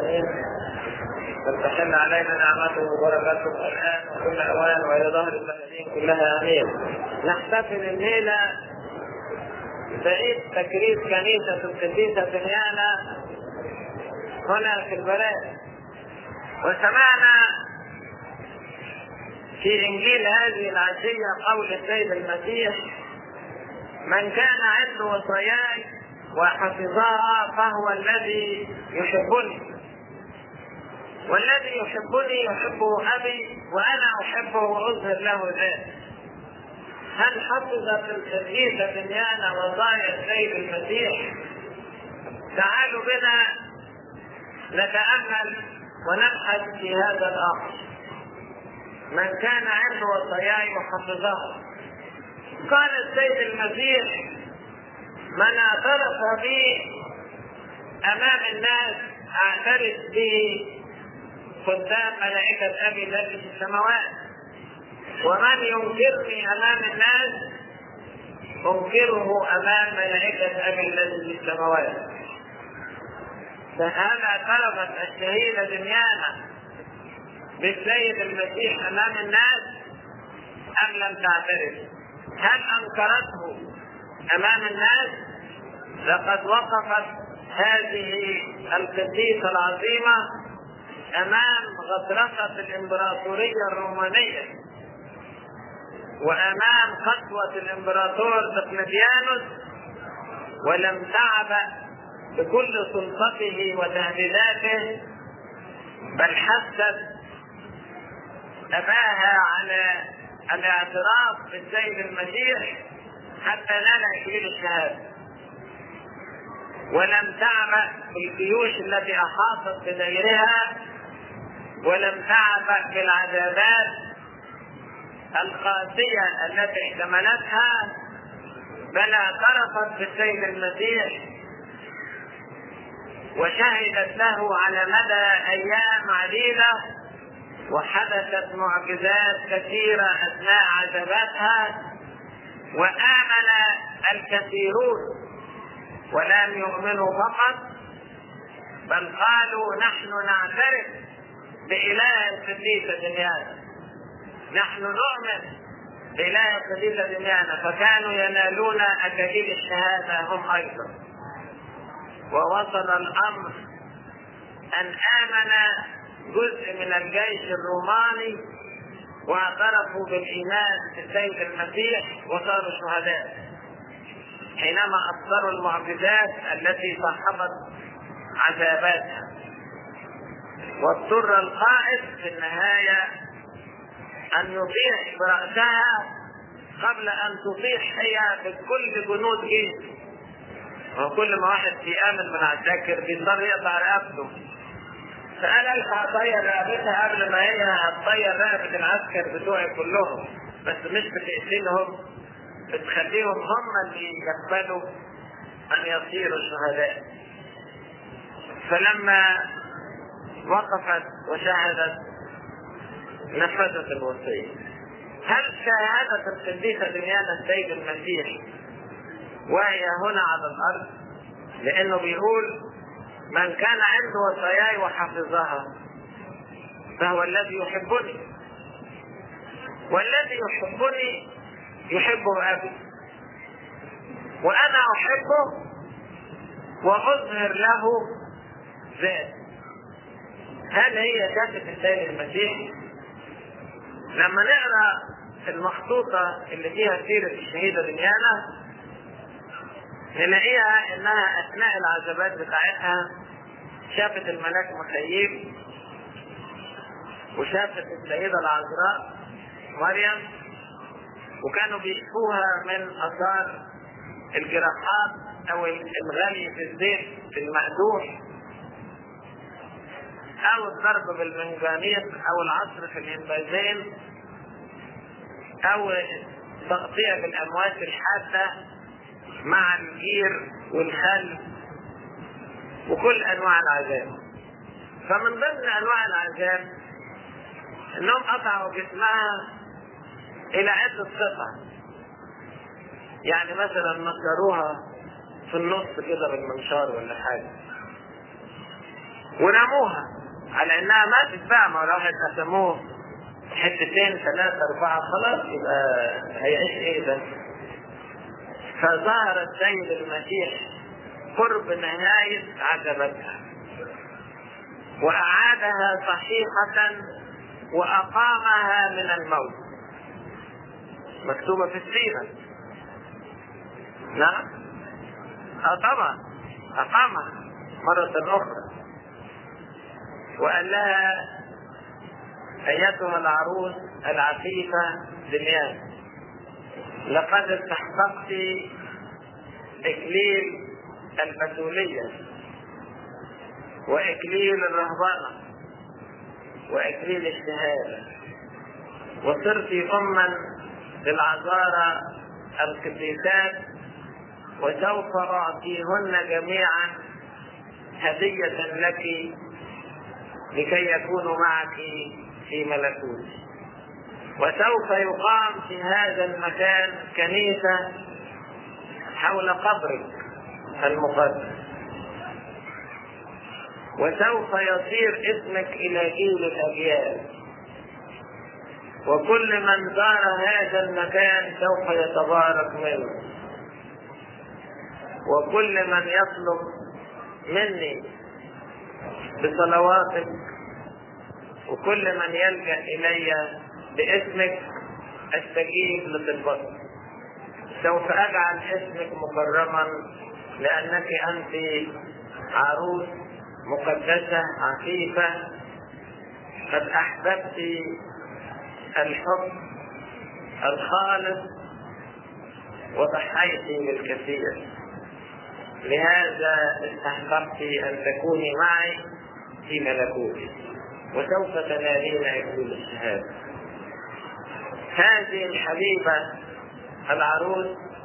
امين تتحل علينا نعمته وبركاته الان وكل اوان والى ظهر البلدين كلها امين نحتفل الليله بعيد تكريس كنيسه القديسه دنيانا هنا في البلاد وسمعنا في انجيل هذه العشيه قول السيد المسيح من كان عنده وصاياي وحفظها فهو الذي يحبني والذي يحبني يحبه ابي وانا احبه واظهر له ذلك هل حفظت القديسه بنيانا وصايا السيد المسيح تعالوا بنا نتامل ونبحث في هذا الامر من كان عنده وصاياي وحفظها قال السيد المسيح من اعترف بي امام الناس اعترف به قدام ملائكة أبي الذي في السماوات ومن ينكرني أمام الناس أنكره أمام ملائكة أبي الذي في السماوات فهل اعترفت الشهيدة دنيانا بالسيد المسيح أمام الناس أم لم تعترف؟ هل أنكرته أمام الناس؟ لقد وقفت هذه القديسة العظيمة امام غطرسة الامبراطورية الرومانية وامام خطوة الامبراطور دقلديانوس ولم تعبأ بكل سلطته وتهديداته بل حثت اباها على الاعتراف بالسيد المسيح حتى نال اكليل الشهاده ولم تعبأ بالجيوش التي احاطت بديرها ولم تعبأ بالعذابات القاسية التي احتملتها بل اعترفت بالسيد المسيح وشهدت له على مدى ايام عديدة وحدثت معجزات كثيرة اثناء عذاباتها وآمن الكثيرون ولم يؤمنوا فقط بل قالوا نحن نعترف بإله القديسة دنيانا نحن نؤمن بإله القديسة دنيانا فكانوا ينالون أكاليل الشهادة هم أيضا ووصل الأمر أن آمن جزء من الجيش الروماني واعترفوا بالإيمان بالسيد المسيح وصاروا شهداء حينما أبصروا المعجزات التي صاحبت عذاباتها واضطر القائد في النهاية أن يطيح برأسها قبل أن تطيح هي بكل جنود جيشه وكل ما واحد بيآمن من عساكر بيضطر يقطع رقبته فقال الحق اطير رقبتها قبل ما هي هتطير رقبة العسكر بتوعي كلهم بس مش بتقتلهم بتخليهم هم اللي يقبلوا ان يصيروا شهداء فلما وقفت وشاهدت نفذت الوصية هل شهادة القديسة دنيانا السيد المسيح وهي هنا على الأرض لأنه بيقول من كان عنده وصاياي وحفظها فهو الذي يحبني والذي يحبني يحبه أبي وأنا أحبه وأظهر له ذات هل هي شافة السيد المسيح؟ لما نقرا المخطوطة اللي فيها سيرة الشهيدة دنيانا نلاقيها انها اثناء العذابات بتاعتها شافت الملاك مخيب وشافت السيدة العذراء مريم وكانوا بيشفوها من اثار الجراحات او الغلي في الزيت المأدوح او الضرب بالمنجانيق او العصر في الانبازين او تغطية بالاموات الحادة مع الجير والخل وكل انواع العذاب فمن ضمن انواع العذاب انهم قطعوا جسمها الى عدة قطع يعني مثلا نشروها في النص كده بالمنشار ولا حاجة ورموها على انها ما تتباع ما لو واحد قسموه حتتين ثلاثة أربعة خلاص يبقى هيعيش إيه ده؟ فظهر السيد المسيح قرب نهاية عجبتها وأعادها صحيحة وأقامها من الموت مكتوبة في السيرة نعم اه طبعا أقامها مرة أخرى وقال لها أيتها العروس العفيفة دميان لقد استحققت إكليل البتولية وإكليل الرهبنة وإكليل الشهادة وصرت أما للعذارى القديسات وسوف أعطيهن جميعا هدية لك لكي يكونوا معك في ملكوتي وسوف يقام في هذا المكان كنيسة حول قبرك المقدس وسوف يصير اسمك إلى جيل الأجيال وكل من زار هذا المكان سوف يتبارك منه وكل من يطلب مني بصلواتك وكل من يلجأ إلي باسمك استجيب لطلبتك سوف اجعل اسمك مكرما لانك انت عروس مقدسه عفيفه قد احببت الحب الخالص وضحيت بالكثير لهذا استحققت ان تكوني معي في ملكوتي وسوف تنالين اكليل الشهاده هذه الحبيبة العروس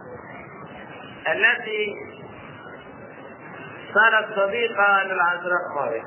التي صارت صديقة للعذراء مريم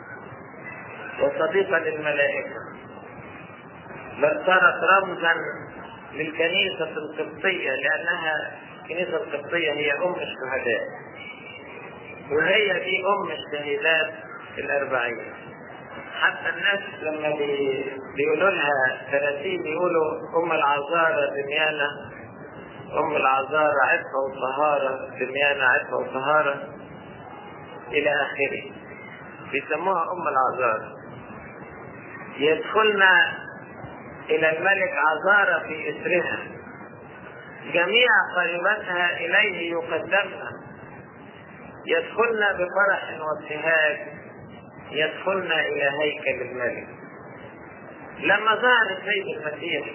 وصديقة للملائكة بل صارت رمزا للكنيسة القبطية لأنها الكنيسة القبطية هي أم الشهداء وهي دي أم الشهيدات الأربعين حتى الناس لما بي... بيقولوا لها ثلاثين بيقولوا ام العذارى دميانة ام العذارى عفة وطهارة دميانة عفة وطهارة الى اخره بيسموها ام العذارى يدخلن الى الملك عذارى في اسرها جميع قريبتها اليه يقدمن يدخلن بفرح وابتهاج يدخلن الى هيكل الملك لما ظهر السيد المسيح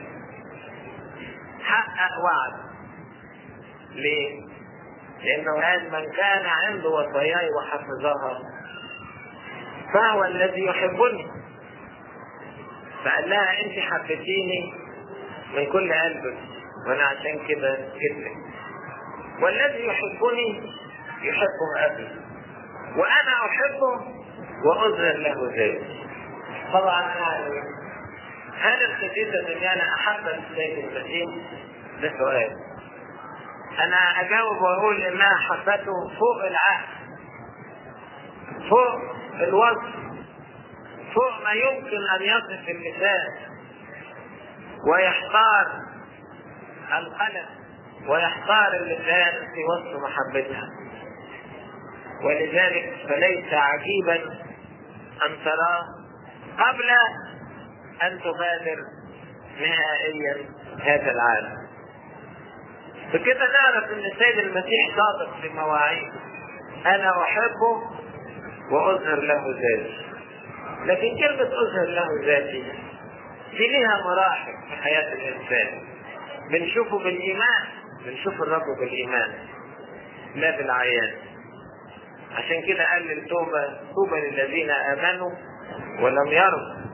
حقق وعد ليه؟ لانه قال من كان عنده وصاياي وحفظها فهو الذي يحبني فقال لها انت حبيتيني من كل قلبك وانا عشان كده جبتك والذي يحبني يحبه ابي وانا احبه وأظهر له ذلك طبعا يعني هل القديسة دميانة أحبت السيد المسيح؟ ده سؤال أنا أجاوب وأقول إنها حبته فوق العقل فوق الوصف فوق ما يمكن أن يصف اللسان ويحتار القلم ويحتار اللسان في وصف محبتها ولذلك فليس عجيبا أن تراه قبل أن تغادر نهائيا هذا العالم بكده نعرف ان السيد المسيح صادق في مواعيده انا احبه واظهر له ذاتي لكن كلمة اظهر له ذاتي دي ليها مراحل في حياة الانسان بنشوفه بالايمان بنشوف الرب بالايمان لا بالعيان عشان كده قال للتوبة طوبى للذين امنوا ولم يروا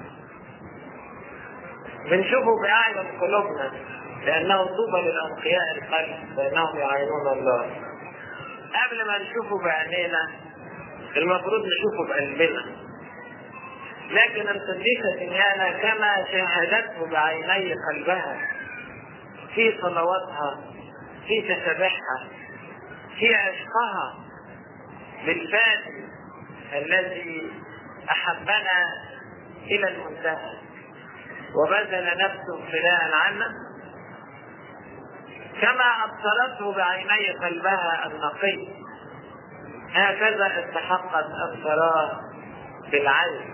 بنشوفه بأعين قلوبنا لأنه طوبى للأنقياء القلب فإنهم يعينون الله قبل ما نشوفه بعينينا المفروض نشوفه بقلبنا لكن القديسة ديانا كما شاهدته بعيني قلبها في صلواتها في تسبيحها في عشقها بالفاتن الذي أحبنا إلى المنتهى وبذل نفسه فداء عنا كما أبصرته بعيني قلبها النقي هكذا استحقت الصلاة بالعين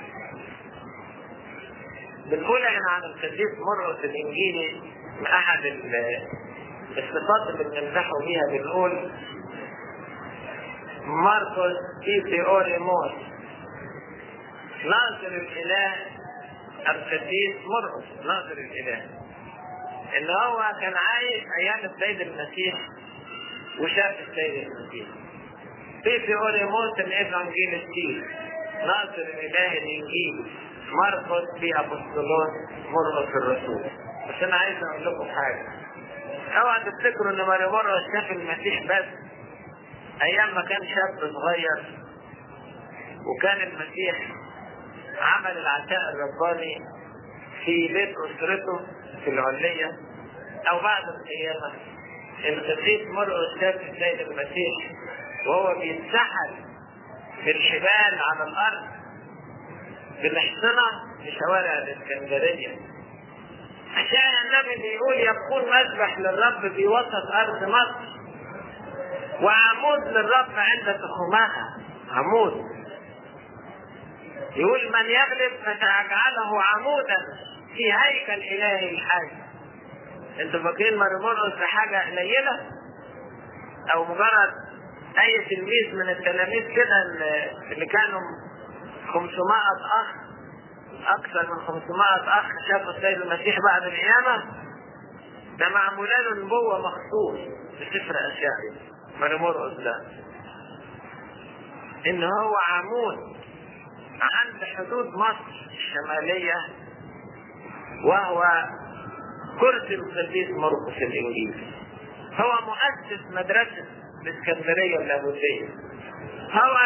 بنقول احنا عن القديس مرقس الانجيلي من احد الصفات اللي بنمدحه بيها بنقول ماركوس ايثيوريموس ناصر الاله القديس مرقس ناصر الاله ان هو كان عايش ايام السيد المسيح وشاف السيد المسيح ايثيوريموس الافانجيلستي ناصر الاله الانجيل مرقس في ابوستولوس مرقس الرسول بس انا عايز اقول لكم حاجه اوعى تفتكروا ان ماري مرقس شاف المسيح بس ايام ما كان شاب صغير وكان المسيح عمل العشاء الرباني في بيت اسرته في العلية او بعد القيامة القديس مرقس شاف السيد المسيح وهو بيتسحل بالحبال على الارض بالاحصنة في شوارع الاسكندرية عشان النبي بيقول يكون مذبح للرب في وسط ارض مصر وعمود للرب عند تخمها عمود يقول من يغلب فسأجعله عمودا في هيكل إلهي الحي انتوا فاكرين مرمرقس في حاجة قليلة أو مجرد أي تلميذ من التلاميذ كده اللي كانوا 500 أخ أكثر من 500 أخ شافوا السيد المسيح بعد القيامة ده معمول له نبوة مخصوص في سفر أشعيا مرمرقس ده إن هو عمود عند حدود مصر الشمالية وهو كرسي القديس مرقس الإنجيلي هو مؤسس مدرسة الإسكندرية اللاهوتية هو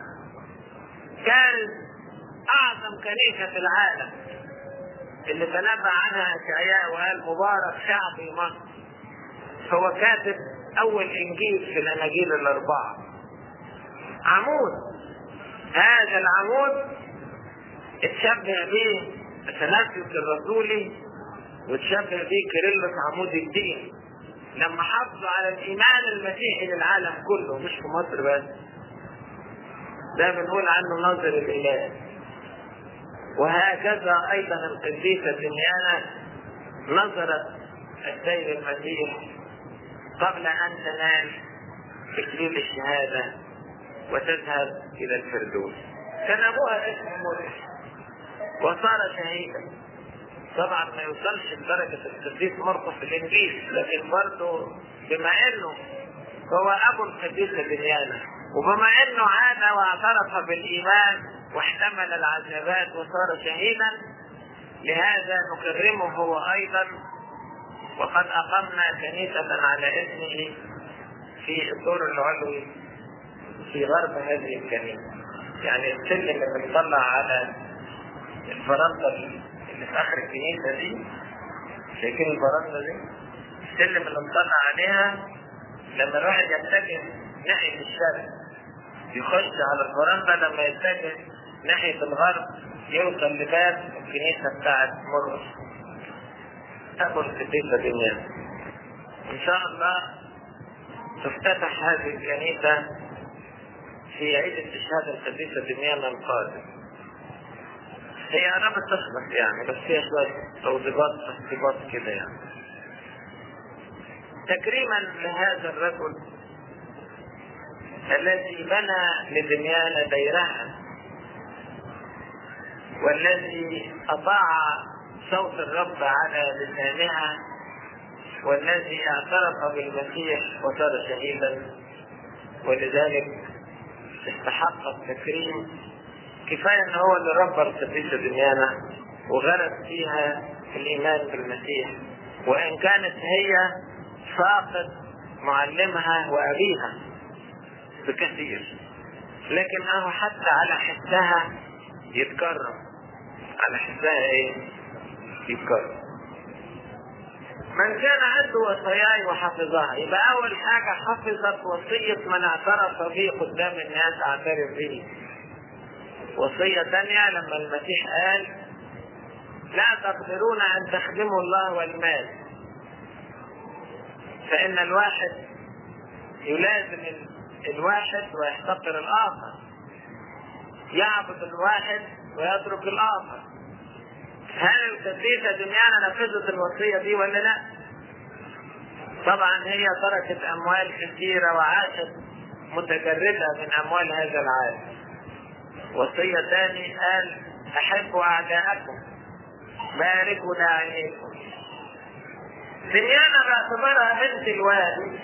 كان أعظم كنيسة في العالم اللي تنبأ عنها أشعياء وقال مبارك شعبي مصر هو كاتب أول إنجيل في الأناجيل الأربعة عمود هذا العمود اتشبه به التنفس الرسولي وتشبه به كيرلس عمود الدين لما حافظوا على الايمان المسيحي للعالم كله مش في مصر بس ده بنقول عنه ناظر الاله وهكذا ايضا القديسه دميانه نظرت السيد المسيح قبل ان تنال تكليل الشهاده وتذهب الى الفردوس كان ابوها اسمه مريح وصار شهيدا طبعا ما يوصلش لدرجة القديس مرقس في الإنجيل لكن برضه بما إنه هو أبو القديسة دميانة وبما إنه عاد واعترف بالإيمان واحتمل العذابات وصار شهيدا لهذا نكرمه هو أيضا وقد أقمنا كنيسة على اسمه في الدور العلوي في غرب هذه الكنيسة يعني السلم اللي بنطلع على الفرنسا اللي في اخر الكنيسه دي شايفين الفرنسا دي السلم اللي مطلع عليها لما الواحد يتجه ناحيه الشرق يخش على الفرنسا لما يتجه ناحيه الغرب يوصل لباب الكنيسه بتاعت مرقس ابو القديسه دنيا ان شاء الله تفتتح هذه الكنيسه في عيد استشهاد القديسه دميانا القادم هي انا بتخبط يعني بس فيها شويه توضيبات تخطيبات كده يعني تكريما لهذا الرجل الذي بنى لدميان ديرها والذي اطاع صوت الرب على لسانها والذي اعترف بالمسيح وصار شهيدا ولذلك استحق التكريم كفايه ان هو اللي ربى القديسه دميانه وغرس فيها الايمان بالمسيح وان كانت هي فاقد معلمها وابيها بكثير لكن اهو حتى على حسها يتكرم على حسها ايه يتكرم من كان عنده وصاياي وحفظها يبقى اول حاجه حفظت وصيه من اعترف به قدام الناس اعترف به وصية ثانية لما المسيح قال لا تقدرون أن تخدموا الله والمال فإن الواحد يلازم الواحد ويحتقر الآخر يعبد الواحد ويترك الآخر هل القديسة دنيانا نفذت الوصية دي ولا لا؟ طبعا هي تركت أموال كثيرة وعاشت متجردة من أموال هذا العالم وصية ثاني قال أحبوا أعداءكم باركوا داعيكم دنيانا باعتبارها بنت الوالي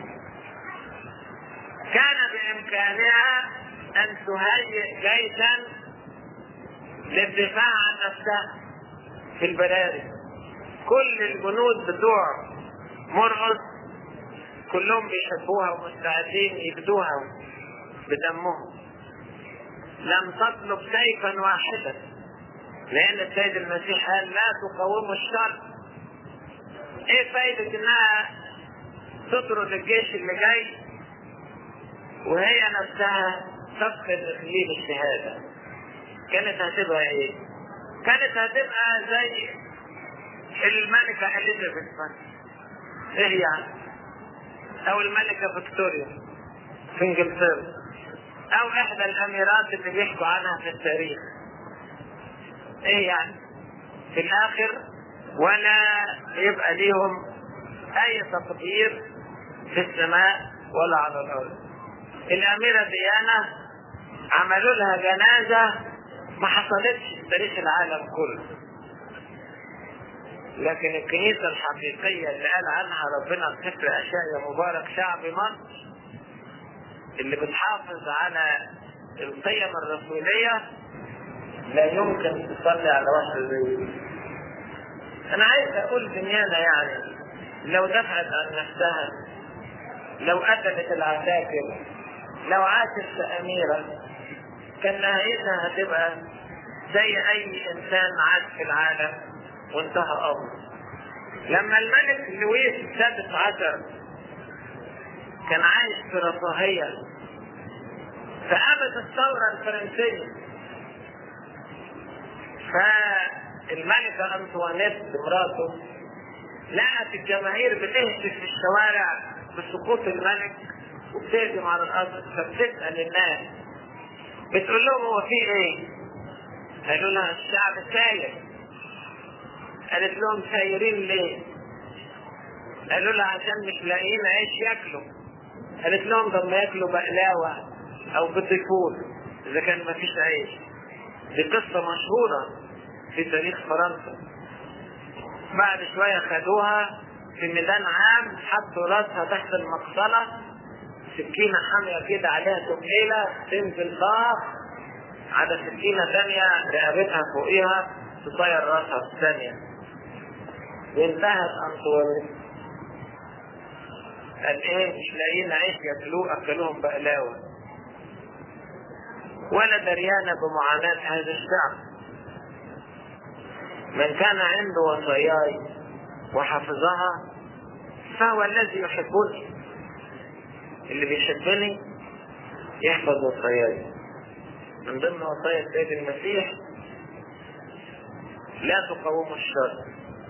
كان بإمكانها أن تهيئ جيشا للدفاع عن نفسها في البراري كل الجنود بتوع مرقص كلهم بيحبوها ومستعدين يفدوها بدمهم لم تطلب سيفا واحدا لان السيد المسيح قال لا تقاوموا الشر ايه فايدة انها تطرد الجيش اللي جاي وهي نفسها تفقد اقليم الشهادة كانت هتبقى ايه كانت هتبقى زي الملكة اليزابيث ايه يعني او الملكة فيكتوريا في انجلترا او احدى الاميرات اللي بيحكوا عنها في التاريخ ايه يعني في الاخر ولا يبقى ليهم اي تقدير في السماء ولا على الارض الاميرة ديانا عملوا لها جنازة ما حصلتش في تاريخ العالم كله لكن الكنيسة الحقيقية اللي قال عنها ربنا في سفر أشياء مبارك شعب مصر اللي بتحافظ على القيم الرسولية لا يمكن تصلي على واحد زي دي. أنا عايز أقول دنيانا يعني لو دفعت عن نفسها لو قتلت العساكر لو عاشت كأميرة كان نهايتها هتبقى زي أي إنسان عاش في العالم وانتهى أمره لما الملك لويس السادس عشر كان عايش في رفاهية فقامت الثورة الفرنسية فالملكة أنطوانيت مراته لقت الجماهير بتهتف في الشوارع بسقوط الملك وبتهجم على الأرض فبتسأل الناس بتقول لهم هو في ايه؟ قالوا لها الشعب ساير قالت لهم سايرين ليه؟ قالوا لها عشان مش لاقيين عيش ياكلوا قالت لهم طب ما ياكلوا بقلاوه او بطيفور اذا كان ما فيش عيش دي قصه مشهوره في تاريخ فرنسا بعد شويه خدوها في ميدان عام حطوا راسها تحت المقصله سكينه حاميه كده عليها تقيله تنزل ضغط على سكينه ثانيه رقبتها فوقيها تطير راسها في ثانيه وانتهت انطوانيت قال ايه مش لاقيين عيش ياكلوه اكلوهم بقلاوه ولا دريانه بمعاناه هذا الشعب من كان عنده وصاياي وحفظها فهو الذي يحبني اللي بيحبني يحفظ وصاياي من ضمن وصايا السيد المسيح لا تقاوموا الشر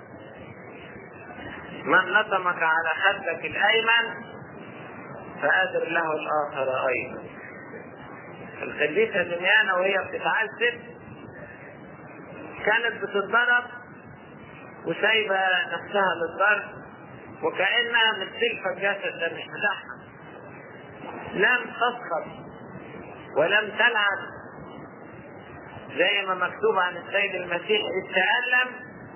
من لطمك على خدك الايمن فادر له الاخر ايضا القديسه دميانه وهي بتتعذب كانت بتتضرب وسايبه نفسها للضرب وكانها مستلفه الجسد ده مش بتاعها لم تسخط ولم تلعب زي ما مكتوب عن السيد المسيح إذ تألم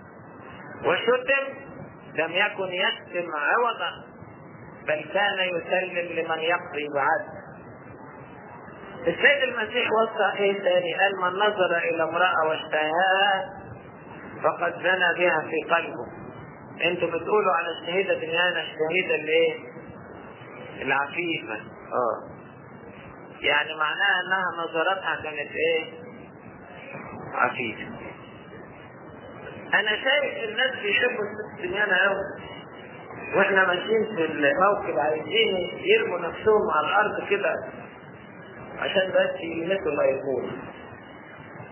وشتم لم يكن يشتم عوضا بل كان يسلم لمن يقضي بعدل السيد المسيح وصى ايه تاني قال من نظر الى امرأة واشتهاها فقد زنى بها في قلبه انتوا بتقولوا على الشهيدة دنيانا الشهيدة الايه العفيفة اه يعني معناها انها نظرتها كانت ايه عفيفة انا شايف الناس بيحبوا الست دنيانا قوي واحنا ماشيين في الموكب عايزين يرموا نفسهم على الارض كده عشان بس يلمسوا ما يكون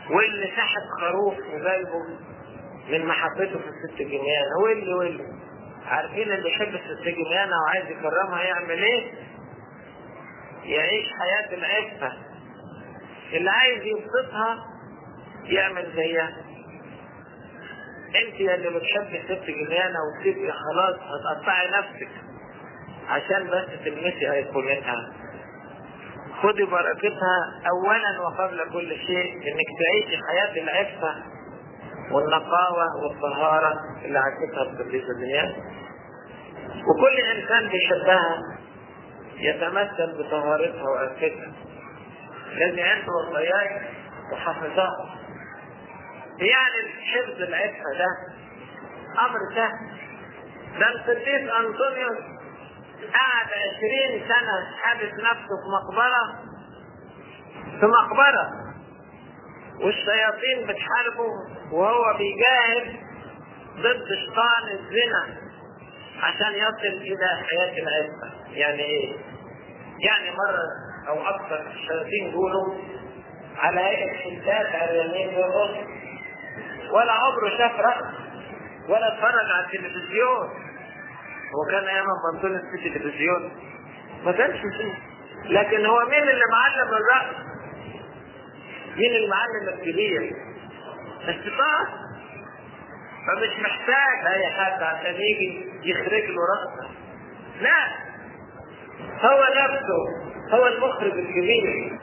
واللي سحب خروف وجايبه من محبته في الست جميانة واللي واللي عارفين اللي يحب الست جميانة وعايز يكرمها يعمل ايه؟ يعيش حياة العفة اللي عايز يبسطها يعمل زيها انت يا اللي بتحبي الست جميانة وبتبقي خلاص هتقطعي نفسك عشان بس تلمسي ايقونتها خدي بركتها اولا وقبل كل شيء انك تعيشي حياة العفة والنقاوة والطهارة اللي عاشتها القديسة الدنيا وكل انسان بيحبها يتمثل بطهارتها وعفتها لازم عنده وصاياك وحافظها يعني حفظ العفة ده امر سهل ده القديس انطونيوس قعد عشرين سنة حابس نفسه في مقبرة في مقبرة والشياطين بتحاربه وهو بيجاهد ضد شيطان الزنا عشان يصل إلى حياة العفة يعني إيه؟ يعني مرة أو أكثر الشياطين يقولوا على هيئة حدات على اليمين بالرص ولا عمره شاف رأس ولا اتفرج على التلفزيون هو كان ايام بنطلون في التلفزيون ما كانش فيه لكن هو مين اللي معلم الرأس مين المعلم الكبير الشيطان فمش محتاج اي حد عشان يجي يخرج له رأسه لا هو نفسه هو المخرج الكبير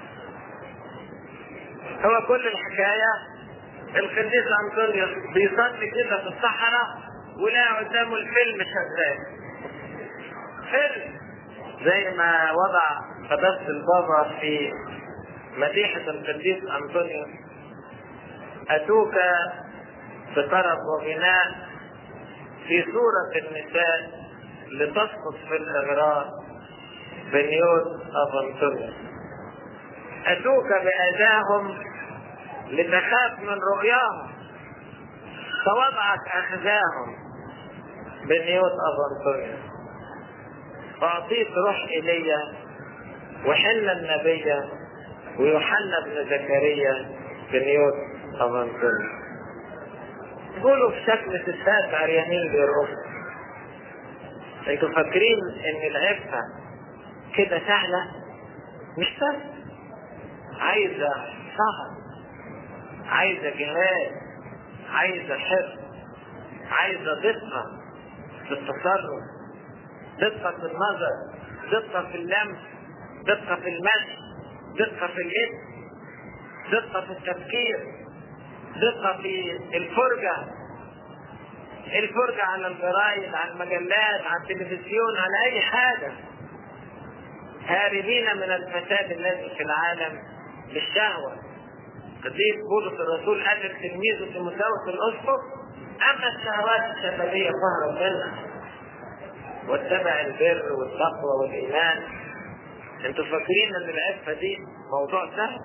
هو كل الحكاية القديس أنطونيوس بيصلي كده في الصحراء ولا قدامه الفيلم شغال فيلم زي ما وضع قداسة البابا في مديحة القديس أنطونيوس أتوك بطرب وغناء في صورة النساء لتسقط في الإغراء بنيوت أفنطونيوس أتوك بأذاهم لتخاف من رؤياهم فوضعت أخذاهم بنيوت أفنطونيوس فأعطيت روح إيليا وحنا النبي ويوحنا بن زكريا بنيوت أفنطونيوس يقولوا في شكل ستات عريانين بيرقصوا انتوا فاكرين ان العفة كده سهلة مش سهلة عايزة سهر عايزة جهاد عايزة حفظ عايزة دقة في التصرف دقة في النظر دقة في اللمس دقة في المشي دقة في الاسم دقة في التفكير دقة في الفرجة الفرجة على الجرايد على المجلات على التلفزيون على أي حاجة هاربين من الفساد الذي في العالم بالشهوة قديس بولس الرسول قال لتلميذه تيموثاوس الأسقف أما الشهوات الشبابية فاهرب منها واتبع البر والتقوى والإيمان انتوا فاكرين ان العفة دي موضوع سهل؟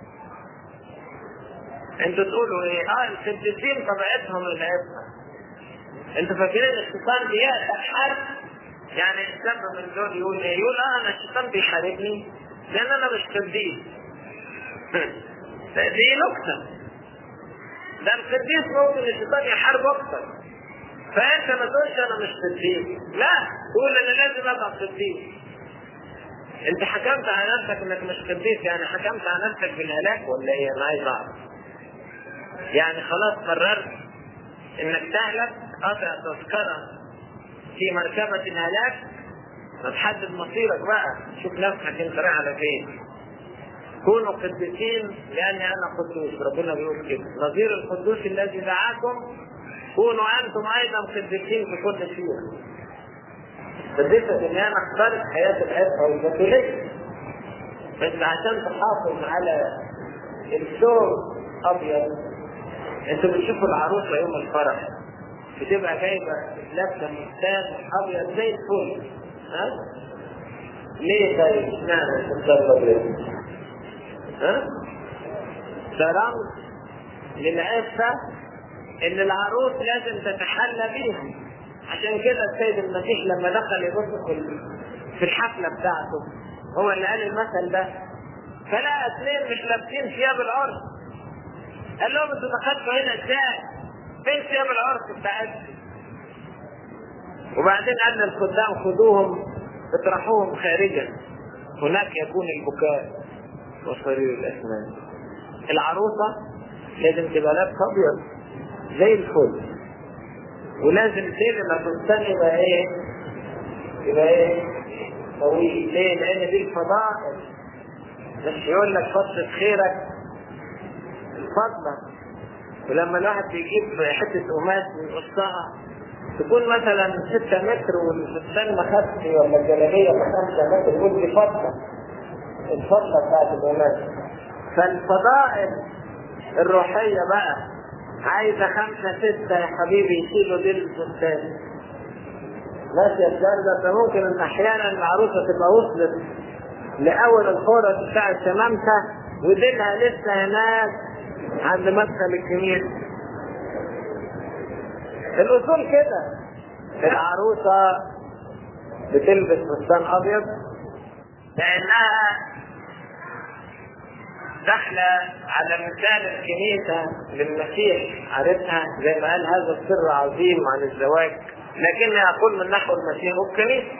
انتوا تقولوا ايه؟ اه القديسين طبيعتهم العفة انتوا فاكرين الشيطان بيأتى حد يعني الشاب من دول يقول ايه؟ يقول اه انا الشيطان بيحاربني لان انا مش قديس دي نكتة ده القديس ممكن الشيطان يحاربه اكتر فانت ما تقولش انا مش قديس لا قول انا لازم ابقى قديس انت حكمت على نفسك انك مش قديس يعني حكمت على نفسك بالهلاك ولا ايه انا عايز اعرف يعني خلاص قررت انك تهلك قطع تذكرة في مركبة الهلاك تحدد مصيرك بقى شوف نفسك انت رايح على فين كونوا قديسين لاني انا قدوس ربنا بيقول كده نظير القدوس الذي دعاكم كونوا انتم ايضا قديسين في كل شيء قديسة الإمام اختارت حياة العفة والبتولية بس عشان تحافظ على الثوب أبيض أنتوا بتشوفوا العروسة يوم الفرح بتبقى جايبة لابسة فستان أبيض زي الفل ها؟ ليه طيب؟ اشمعنى الفستان الأبيض؟ ها؟ ده رمز للعفة إن العروس لازم تتحلى بيها عشان كده السيد المسيح لما دخل يبص في في الحفله بتاعته هو اللي قال المثل ده فلقى اثنين مش لابسين ثياب العرس قال لهم انتوا دخلتوا هنا ازاي؟ فين ثياب العرس بتاعتكم؟ وبعدين قال للخدام خذوهم اطرحوهم خارجا هناك يكون البكاء وصرير الاسنان العروسه لازم تبقى لابسه ابيض زي الفل ولازم تقلب الفستان يبقى ايه؟ يبقى ايه؟ طويل ليه؟ لان دي الفضائل مش يقول لك فترة خيرك الفضلة ولما الواحد بيجيب حتة قماش من قصها تكون مثلا 6 متر والفستان مخفي ولا الجلابية 5 متر يقول دي فضلة الفضلة بتاعت القماش فالفضائل الروحية بقى عايزة خمسة ستة يا حبيبي يشيلوا دي الفستان ماشي يا ده ده ممكن ان احيانا العروسة تبقى وصلت لأول الخورة بتاع الشمامسة وديلها لسه هناك عند مدخل الكنيسة الأصول كده العروسة بتلبس فستان أبيض لأنها داخلة على مثال الكنيسة للمسيح عرفتها زي ما قال هذا السر عظيم عن الزواج لكني أقول من نحو المسيح والكنيسة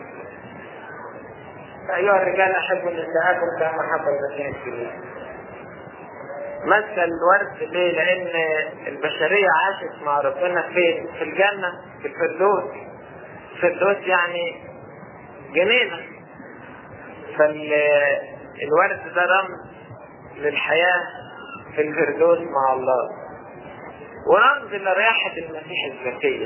أيها الرجال أحبوا نساءكم كما حب المسيح الكنيسة مثل الورد ليه؟ لأن البشرية عاشت مع ربنا فين؟ في الجنة في الفردوس الفردوس يعني جنينة فالورد ده رمز للحياة في الفردوس مع الله ورمز لرياحة المسيح الزكية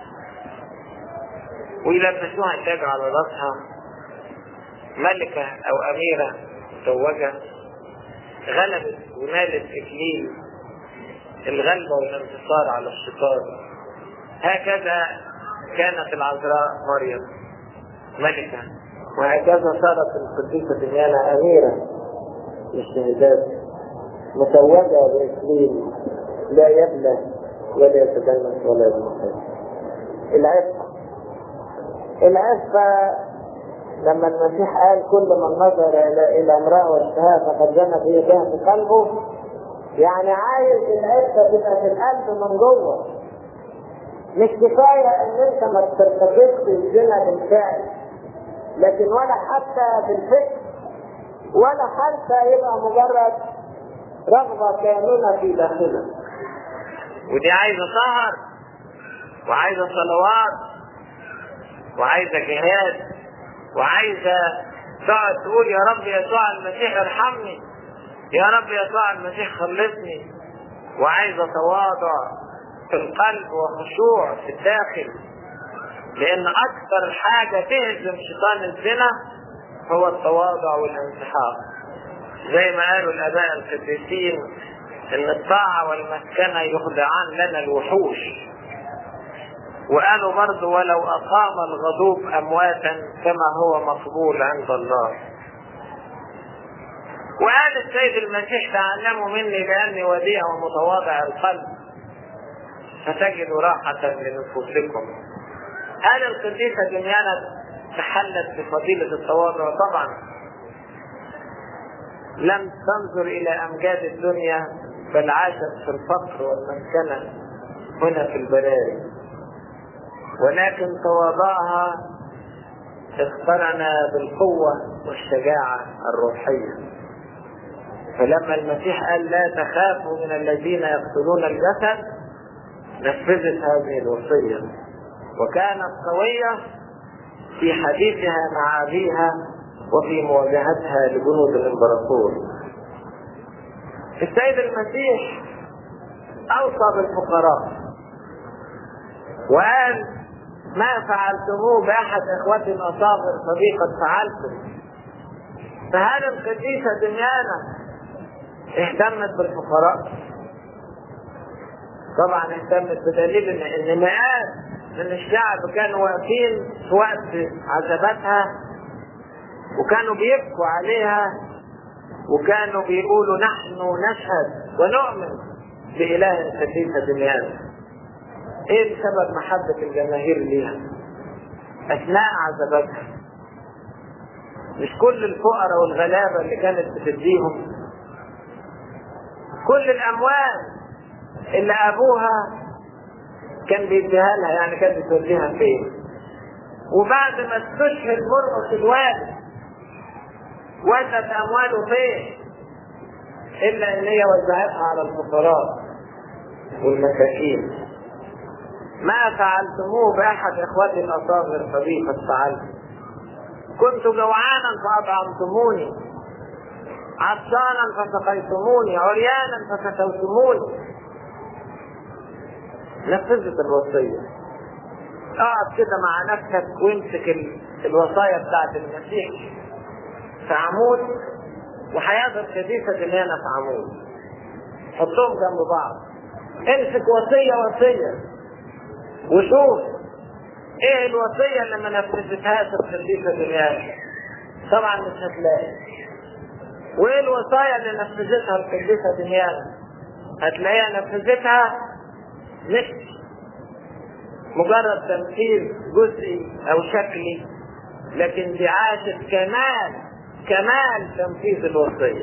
ويلبسوها تاج على راسها ملكة أو أميرة مزوجة غلبت ونالت إكليل الغلبة والانتصار على الشيطان هكذا كانت العذراء مريم ملكة وهكذا صارت القديسة دميانة أميرة للشهادات مزوجة بإكليل لا يبلى ولا يتدنس ولا يضمحل العفة العفة لما المسيح قال كل من نظر الى الى امراه واشتهاها فقد زنى في يديها في قلبه يعني عايز العفه تبقى في القلب من جوه مش كفايه ان انت ما ترتكبش الزنا بالفعل لكن ولا حتى بالفكر ولا حتى يبقى مجرد رغبه كامنه في داخلك ودي عايزه سهر وعايزه صلوات وعايزه جهاد وعايزة تقعد تقول يا رب يسوع المسيح ارحمني يا رب يسوع المسيح خلصني وعايزة تواضع في القلب وخشوع في الداخل لأن أكثر حاجة تهزم شيطان الزنا هو التواضع والانسحاق زي ما قالوا الآباء القديسين إن الطاعة والمسكنة يخضعان لنا الوحوش وقالوا برضه ولو أقام الغضوب أمواتا كما هو مقبول عند الله وقال السيد المسيح تعلموا مني لأني وديع ومتواضع القلب فتجدوا راحة لنفوسكم هل القديسة دميانة تحلت بفضيلة التواضع طبعا لم تنظر إلى أمجاد الدنيا بل عاشت في الفقر والمسكنة هنا في البراري ولكن تواضعها اقترن بالقوة والشجاعة الروحية فلما المسيح قال لا تخافوا من الذين يقتلون الجسد نفذت هذه الوصية وكانت قوية في حديثها مع أبيها وفي مواجهتها لجنود الإمبراطور السيد المسيح أوصى بالفقراء وقال ما فعلتموه بأحد إخوتي الأصاغر فبي قد فعلتم فهل القديسة دميانة اهتمت بالفقراء طبعا اهتمت بدليل ان ان مئات من الشعب كانوا واقفين في وقت عذاباتها وكانوا بيبكوا عليها وكانوا بيقولوا نحن نشهد ونؤمن بإله القديسة دميانة ايه سبب محبة الجماهير ليها اثناء عذاباتها مش كل الفقراء والغلابة اللي كانت بتديهم كل الاموال اللي ابوها كان بيديها لها يعني كانت بتوديها فين وبعد ما استشهد مرقص الوالد ودت امواله فين الا ان هي وزعتها على الفقراء والمساكين ما فعلتموه باحد اخوتي الاصاغر فبي فعلت كنت جوعانا فاطعمتموني عطشانا فسقيتموني عريانا فكسوتموني نفذت الوصيه اقعد كده مع نفسك وامسك الوصايا بتاعت المسيح في عمود وحياة الخبيثة اللي هنا في عمود حطهم جنب بعض امسك وصية وصية وشوف ايه الوصية اللي ما نفذتهاش الخبيثة دنياك طبعا مش هتلاقي وايه الوصايا اللي نفذتها الخبيثة دنياك هتلاقيها نفذتها مش مجرد تمثيل جزئي او شكلي لكن دي عاشت كمال كمال تنفيذ الوصية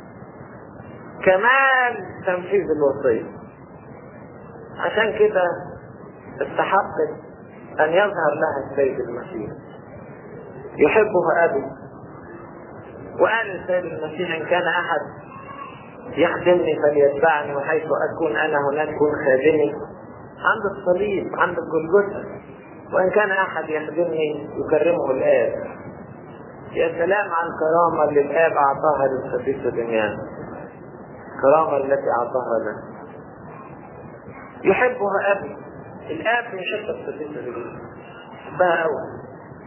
كمال تنفيذ الوصية عشان كده استحقت أن يظهر لها السيد المسيح يحبها أبي وقال السيد المسيح إن كان أحد يخدمني فليتبعني وحيث أكون أنا هناك كن خادمي عند الصليب عند الجلجثة وإن كان أحد يخدمني يكرمه الآب يا سلام عن الكرامة اللي الآب أعطاها للخبيث دنيانا الكرامة التي أعطاها له يحبها أبي الآب يحب الخبيث دنيانا يحبها أوي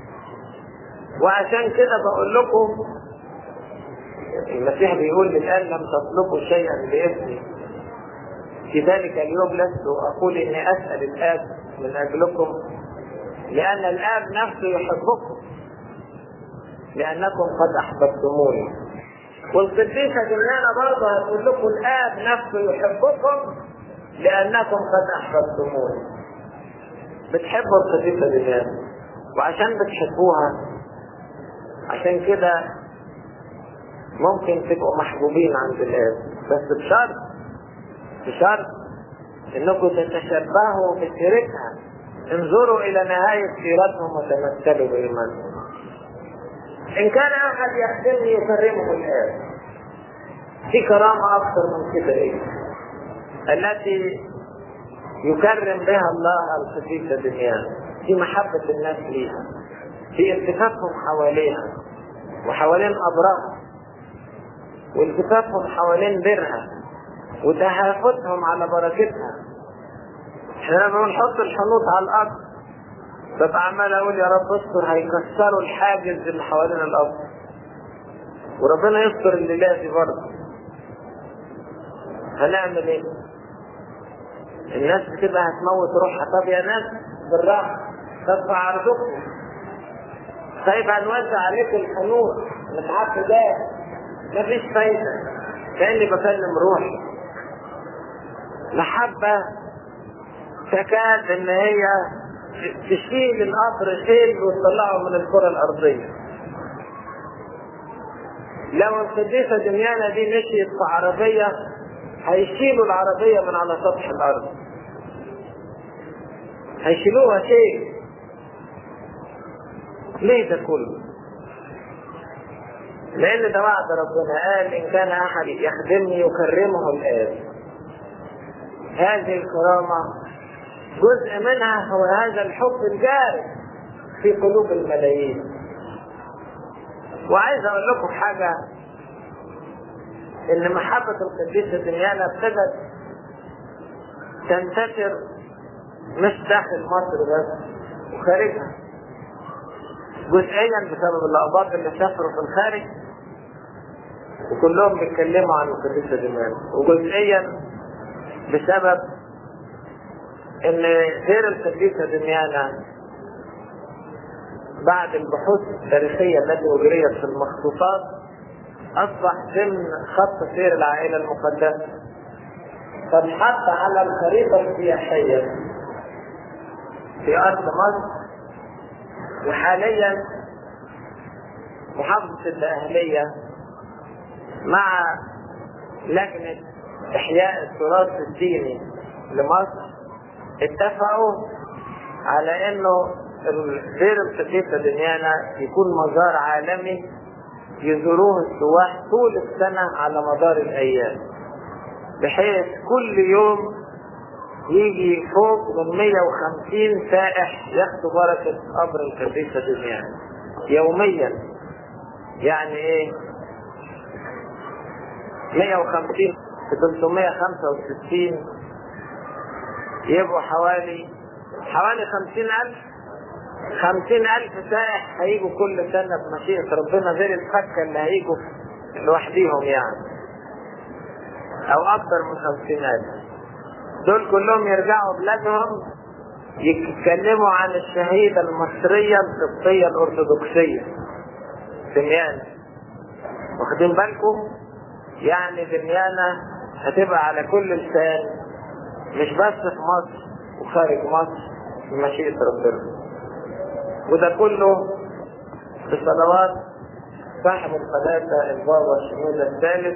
وعشان كده بقول لكم المسيح بيقول الآن لم تطلبوا شيئا باسمي في ذلك اليوم لست أقول إني أسأل الآب من أجلكم لأن الآب نفسه يحبكم لأنكم قد أحببتموني والقديسة جميانا برضه هتقول لكم الآب نفسه يحبكم لأنكم قد أحببتموني بتحبوا القديسة جميانا وعشان بتحبوها عشان كده ممكن تبقوا محبوبين عند الآب بس بشرط بشرط انكم تتشبهوا بسيرتها انظروا الى نهاية سيرتهم وتمثلوا بإيمانهم ان كان احد يخدمني يكرمه الآب في كرامة اكثر من كده ايه التي يكرم بها الله الخفيفة دنيانا في محبة الناس ليها في التفافهم حواليها وحوالين أبرارها والتفافهم حوالين برها وتهافتهم على بركتها احنا لما بنحط الحنوط على الارض ببقى عمال اقول يا رب استر هيكسروا الحاجز اللي حوالين الارض وربنا يستر الليله دي برضه هنعمل ايه؟ الناس بتبقى هتموت روحها طب يا ناس بالراحه ترفع عرضكم طيب هنوزع عليك الحنوط مش عارف ده مفيش فايده كاني بكلم روحي محبة تكاد ان هي تشيل القطر شيل وتطلعه من الكرة الارضية لو القديسة دنيانا دي مشيت في عربية هيشيلوا العربية من على سطح الارض هيشيلوها شيء ليه ده كله لان ده وعد ربنا قال ان كان احد يخدمني يكرمه الاب هذه الكرامة جزء منها هو هذا الحب الجاري في قلوب الملايين وعايز اقول لكم حاجة ان محبة القديسة دنيانا ابتدت تنتشر مش داخل مصر بس وخارجها جزئيا بسبب الاقباط اللي سافروا في الخارج وكلهم بيتكلموا عن القديسة دنيانا وجزئيا بسبب ان غير القديسة دميانا بعد البحوث التاريخية التي أجريت في المخطوطات أصبح ضمن خط سير العائلة المقدسة فانحط على الخريطة السياحية في أرض مصر وحاليا محافظة الأهلية مع لجنة إحياء التراث الديني لمصر اتفقوا على انه دير القديسة دميانة يكون مزار عالمي يزوروه السواح طول السنة على مدار الأيام بحيث كل يوم يجي فوق من 150 سائح ياخدوا بركة قبر القديسة دميانة يوميا يعني ايه 150 في 365 يبقوا حوالي حوالي 50000 50000 سائح هيجوا كل سنة بمشيئة ربنا غير الفكة اللي هيجوا لوحديهم يعني أو أكثر من 50000 دول كلهم يرجعوا بلادهم يتكلموا عن الشهيدة المصرية القبطية الأرثوذكسية دميانة واخدين بالكم يعني دميانة هتبقى على كل لسان مش بس في مصر وخارج مصر بمشيئة ربنا وده كله بصلوات صاحب القداسة البابا شمول الثالث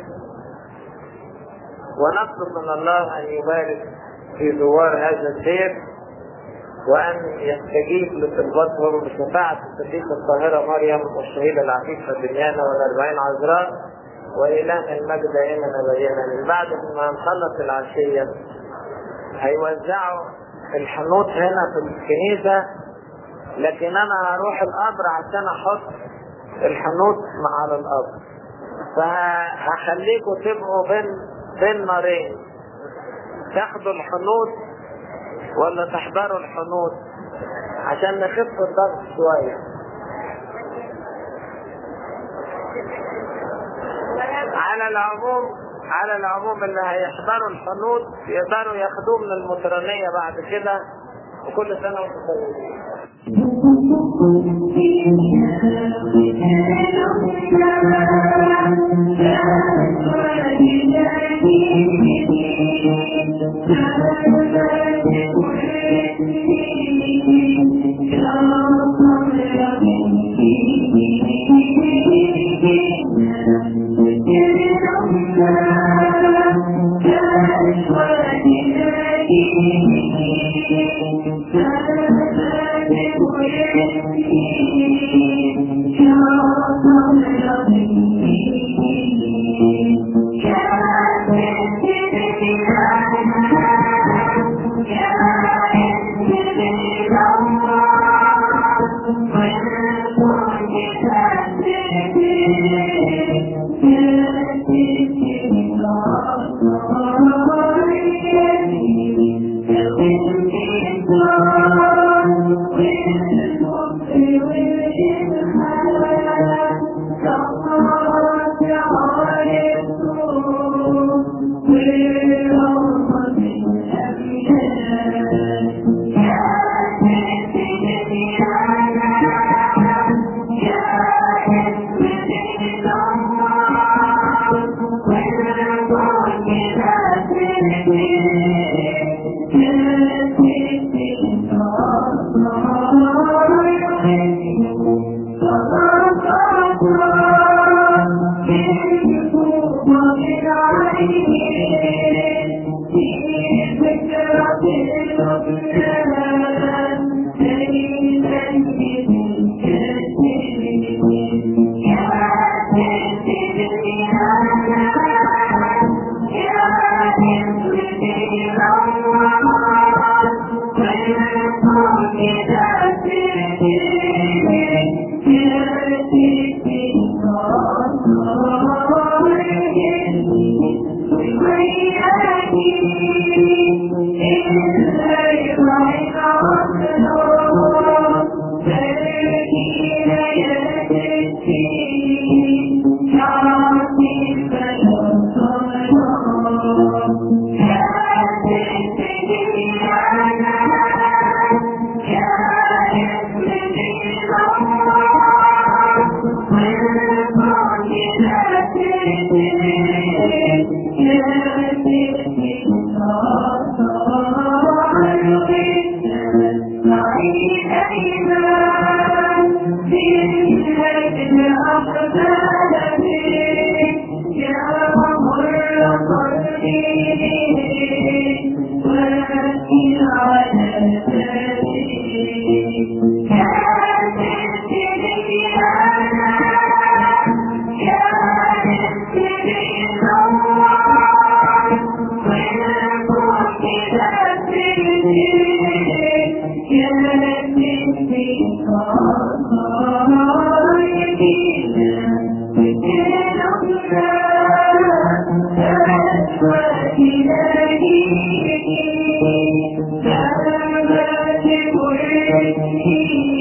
ونطلب من الله أن يبارك في زوار هذا الدير وأن يستجيب لطلباتهم بشفاعة الصديقة الطاهرة مريم والشهيدة العفيفة دنيانا والأربعين عذراء وإله المجد دائما أبدينا من بعد ما نخلص العشية هيوزعوا الحنوط هنا في الكنيسة لكن أنا هروح القبر عشان أحط الحنوط على القبر فهخليكم تبقوا بين بين نارين تاخدوا الحنوط ولا تحضروا الحنوط عشان نخف الضغط شوية على العموم على العموم اللي هيحضروا الحنوط يقدروا ياخدوه من المطرانية بعد كده وكل سنة وانتم طيبين Thank you. Thank you.